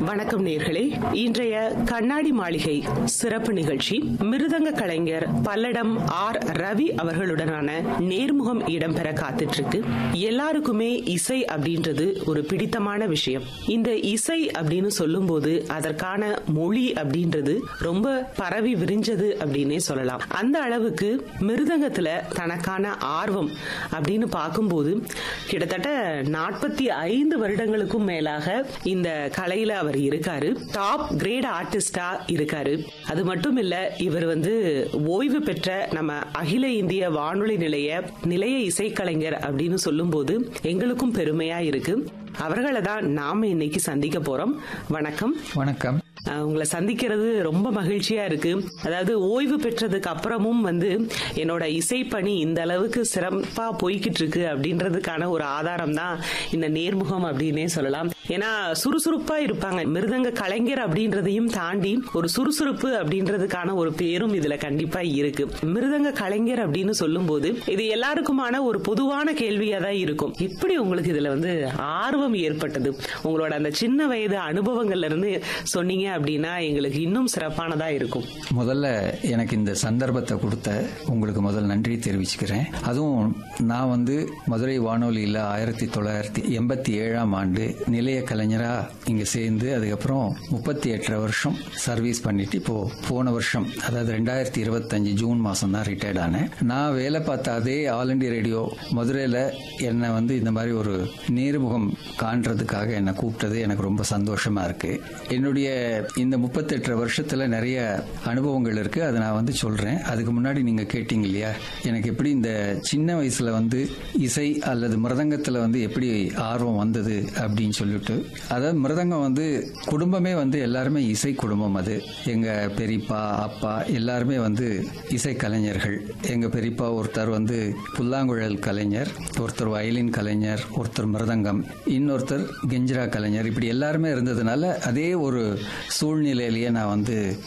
வணக்கம் நேர்களே இன்றைய கண்ணாடி மாளிகை சிறப்பு நிகழ்ச்சி மிருதங்க கலைஞர் பல்லடம் ஆர் ரவி அவர்களுடனான நேர்முகம் இடம்பெற காத்துட்டு இருக்கு எல்லாருக்குமே இசை அப்படின்றது ஒரு பிடித்தமான விஷயம் இந்த இசை அப்படின்னு சொல்லும்போது அதற்கான மொழி அப்படின்றது ரொம்ப பரவி விரிஞ்சது அப்படின்னே சொல்லலாம் அந்த அளவுக்கு மிருதங்கத்துல தனக்கான ஆர்வம் அப்படின்னு பார்க்கும்போது கிட்டத்தட்ட நாற்பத்தி ஐந்து வருடங்களுக்கும் மேலாக இந்த கலையில அவர் இருக்காரு டாப் கிரேட் ஆர்டிஸ்டா இருக்காரு அது மட்டும் இல்ல இவர் வந்து ஓய்வு பெற்ற நம்ம அகில இந்திய வானொலி நிலைய நிலைய இசைக்கலைஞர் அப்படின்னு சொல்லும்போது எங்களுக்கும் பெருமையா இருக்கு அவர்களை தான் நாம இன்னைக்கு சந்திக்க போறோம் வணக்கம் வணக்கம் அஹ் உங்களை சந்திக்கிறது ரொம்ப மகிழ்ச்சியா இருக்கு அதாவது ஓய்வு பெற்றதுக்கு அப்புறமும் வந்து என்னோட இசைப்பணி இந்த அளவுக்கு சிறப்பா போய்கிட்டு இருக்கு அப்படின்றதுக்கான ஒரு ஆதாரம் தான் இந்த நேர்முகம் அப்படின்னே சொல்லலாம் ஏன்னா சுறுசுறுப்பா இருப்பாங்க மிருதங்க கலைஞர் அப்படின்றதையும் தாண்டி ஒரு சுறுசுறுப்பு அப்படின்றதுக்கான ஒரு பேரும் இதுல கண்டிப்பா இருக்கு மிருதங்க கலைஞர் அப்படின்னு சொல்லும்போது இது எல்லாருக்குமான ஒரு பொதுவான கேள்வியா தான் இருக்கும் எப்படி உங்களுக்கு இதுல வந்து ஆர்வம் ஏற்பட்டது உங்களோட அந்த சின்ன வயது அனுபவங்கள்ல இருந்து சொன்னீங்க அப்படின்னா எங்களுக்கு இன்னும் சிறப்பானதா இருக்கும் முதல்ல எனக்கு இந்த சந்தர்ப்பத்தை கொடுத்த உங்களுக்கு முதல் நன்றி தெரிவிச்சுக்கிறேன் அதுவும் நான் வந்து மதுரை வானொலியில் ஆயிரத்தி தொள்ளாயிரத்தி எண்பத்தி ஏழாம் ஆண்டு நிலைய கலைஞரா இங்க சேர்ந்து அதுக்கப்புறம் முப்பத்தி எட்டரை வருஷம் சர்வீஸ் பண்ணிட்டு இப்போ போன வருஷம் அதாவது ரெண்டாயிரத்தி இருபத்தஞ்சு ஜூன் மாசம் தான் ரிட்டையர்ட் ஆனேன் நான் வேலை பார்த்த அதே ஆல் இண்டியா ரேடியோ மதுரையில் என்னை வந்து இந்த மாதிரி ஒரு நேர்முகம் காண்றதுக்காக என்னை கூப்பிட்டது எனக்கு ரொம்ப சந்தோஷமா இருக்கு என்னுடைய இந்த முப்பத்தெட்டு வருஷத்துல நிறைய அனுபவங்கள் இருக்கு அதை நான் வந்து சொல்றேன் அதுக்கு முன்னாடி நீங்க கேட்டீங்க இல்லையா எனக்கு எப்படி இந்த சின்ன வயசுல வந்து இசை அல்லது மிருதங்கத்துல வந்து எப்படி ஆர்வம் வந்தது அப்படின்னு சொல்லிட்டு அதாவது மிருதங்கம் வந்து குடும்பமே வந்து எல்லாருமே இசை குடும்பம் அது எங்க பெரியப்பா அப்பா எல்லாருமே வந்து இசை கலைஞர்கள் எங்க பெரியப்பா ஒருத்தர் வந்து புல்லாங்குழல் கலைஞர் ஒருத்தர் வயலின் கலைஞர் ஒருத்தர் மிருதங்கம் இன்னொருத்தர் கெஞ்சிரா கலைஞர் இப்படி எல்லாருமே இருந்ததுனால அதே ஒரு சூழ்நிலையிலேயே நான் வந்து